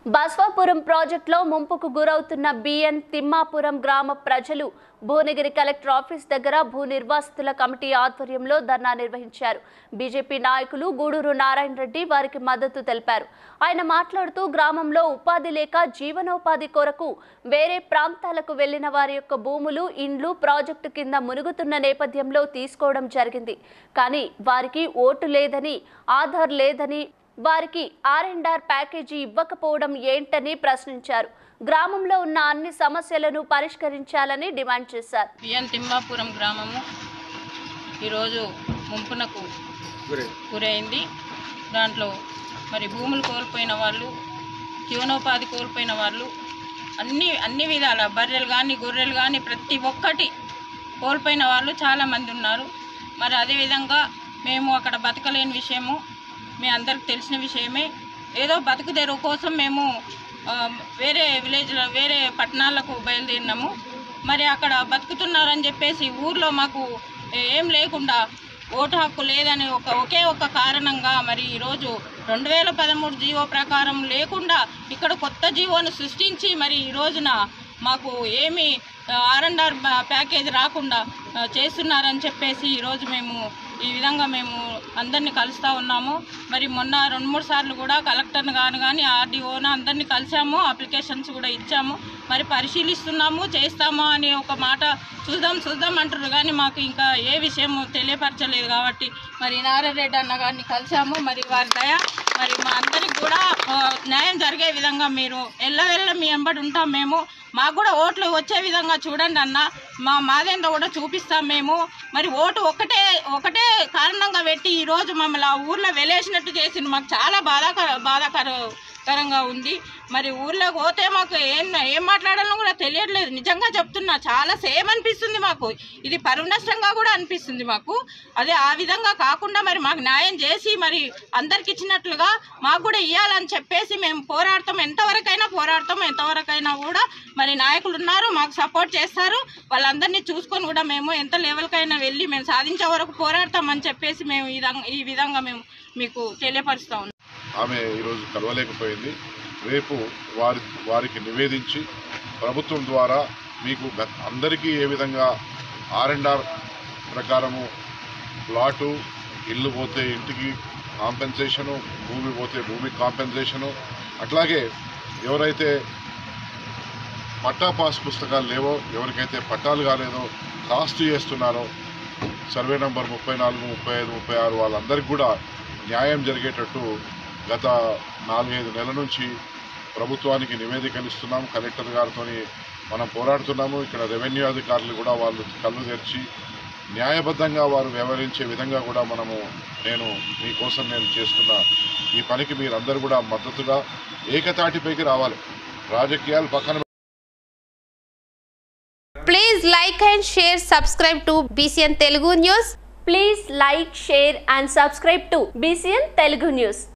బస్వాపురం ప్రాజెక్టులో ముంపుకు గురవుతున్న బిఎన్ తిమ్మాపురం గ్రామ ప్రజలు భువనగిరి కలెక్టర్ ఆఫీస్ దగ్గర భూ నిర్వాసితుల కమిటీ ఆధ్వర్యంలో ధర్నా నిర్వహించారు బీజేపీ నాయకులు గూడూరు నారాయణ రెడ్డి వారికి మద్దతు తెలిపారు ఆయన మాట్లాడుతూ గ్రామంలో ఉపాధి లేక జీవనోపాధి కొరకు వేరే ప్రాంతాలకు వెళ్లిన వారి యొక్క భూములు ఇండ్లు ప్రాజెక్టు కింద మునుగుతున్న నేపథ్యంలో తీసుకోవడం జరిగింది కానీ వారికి ఓటు లేదని ఆధార్ లేదని వారికి ఆర్ అండ్ ఆర్ ప్యాకేజీ ఇవ్వకపోవడం ఏంటని ప్రశ్నించారు గ్రామంలో ఉన్న అన్ని సమస్యలను పరిష్కరించాలని డిమాండ్ చేశారు పిఎన్ తిమ్మాపురం గ్రామము ఈరోజు ముంపునకు గురైంది దాంట్లో మరి భూములు కోల్పోయిన వాళ్ళు జీవనోపాధి కోల్పోయిన వాళ్ళు అన్ని అన్ని విధాల బర్రెలు కానీ గొర్రెలు కానీ ప్రతి ఒక్కటి కోల్పోయిన వాళ్ళు చాలామంది ఉన్నారు మరి అదేవిధంగా మేము అక్కడ బతకలేని విషయము మీ అందరికి తెలిసిన విషయమే ఏదో బతుకు తెరువు కోసం మేము ఆ, వేరే విలేజ్లో వేరే పట్టణాలకు బయలుదేరినాము మరి అక్కడ బతుకుతున్నారని చెప్పేసి ఊర్లో మాకు ఏం లేకుండా ఓటు హక్కు లేదని ఒక ఒకే ఒక కారణంగా మరి ఈరోజు రెండు వేల పదమూడు జీవో ప్రకారం లేకుండా ఇక్కడ కొత్త జీవోను సృష్టించి మరి ఈ రోజున మాకు ఏమి ఆర్ అండ్ ఆర్ ప్యాకేజ్ రాకుండా ఆ, చేస్తున్నారని చెప్పేసి ఈరోజు మేము ఈ విధంగా మేము అందరినీ కలుస్తూ ఉన్నాము మరి మొన్న రెండు మూడు సార్లు కూడా కలెక్టర్ని కానీ కానీ ఆర్డీఓను అందరినీ కలిసాము అప్లికేషన్స్ కూడా ఇచ్చాము మరి పరిశీలిస్తున్నాము చేస్తాము అని ఒక మాట చూద్దాం చూద్దాం అంటారు కానీ మాకు ఇంకా ఏ విషయం తెలియపరచలేదు కాబట్టి మరి నారాయణ రెడ్డి అన్న గారిని కలిసాము మరి వారి దయ మరి మా అందరికి కూడా ఆ, న్యాయం జరిగే విధంగా మీరు ఎల్లవెల్ల మీ వెంబడి ఉంటాం మేము మాకు కూడా ఓట్లు వచ్చే విధంగా చూడండి అన్న మా మాదేందో కూడా చూపిస్తాం మేము మరి ఓటు ఒకటే ఒకటే కారణంగా పెట్టి ఈరోజు మమ్మల్ని ఆ ఊర్లో వెలేసినట్టు చేసింది మాకు చాలా బాధాకర బాధాకరంగా ఉంది మరి ఊర్లోకి పోతే మాకు ఏం ఏం మాట్లాడాలో కూడా తెలియట్లేదు నిజంగా చెప్తున్నా చాలా సేమ్ అనిపిస్తుంది మాకు ఇది పరువు నష్టంగా కూడా అనిపిస్తుంది మాకు అదే ఆ విధంగా కాకుండా మరి మాకు న్యాయం చేసి మరి అందరికి ఇచ్చినట్లుగా మాకు కూడా ఇవ్వాలని చెప్పేసి మేము పోరాడతాం ఎంతవరకైనా పోరాడతాం ఎంతవరకైనా కూడా మరి నాయకులు ఉన్నారు మాకు సపోర్ట్ చేస్తారు వాళ్ళందరినీ చూసుకొని కూడా మేము ఎంత లెవెల్కైనా వెళ్ళి మేము సాధించే వరకు పోరాడతామని చెప్పేసి మేము ఈ విధంగా ఈ విధంగా మేము మీకు తెలియపరుస్తా ఉన్నాం ఆమె ఈరోజు కలవలేకపోయింది రేపు వారి వారికి నివేదించి ప్రభుత్వం ద్వారా మీకు గత- అందరికీ ఏ విధంగా ఆర్ అండ్ ఆర్ ప్రకారము ప్లాటు ఇల్లు పోతే ఇంటికి కాంపెన్సేషను భూమి పోతే భూమి కాంపెన్సేషను అట్లాగే ఎవరైతే పట్టా పాస్ పుస్తకాలు లేవో ఎవరికైతే పట్టాలు కాలేదో కాస్ట్ చేస్తున్నారో సర్వే నంబర్ ముప్పై నాలుగు ముప్పై ఐదు ముప్పై ఆరు వాళ్ళందరికీ కూడా న్యాయం జరిగేటట్టు గత నాలుగైదు నెలల నుంచి ప్రభుత్వానికి నివేదికలు ఇస్తున్నాం కలెక్టర్ గారితో మనం పోరాడుతున్నాము ఇక్కడ రెవెన్యూ అధికారులు కూడా వాళ్ళు కళ్ళు తెరిచి న్యాయబద్ధంగా వారు వ్యవహరించే విధంగా కూడా మనము నేను మీకోసం నేను చేస్తున్న ఈ పనికి మీరందరూ కూడా మద్దతుగా ఏకతాటిపైకి రావాలి రాజకీయాలు పక్కన Please like and share, subscribe to BCN Telugu News. Please like share and subscribe to BCN Telugu news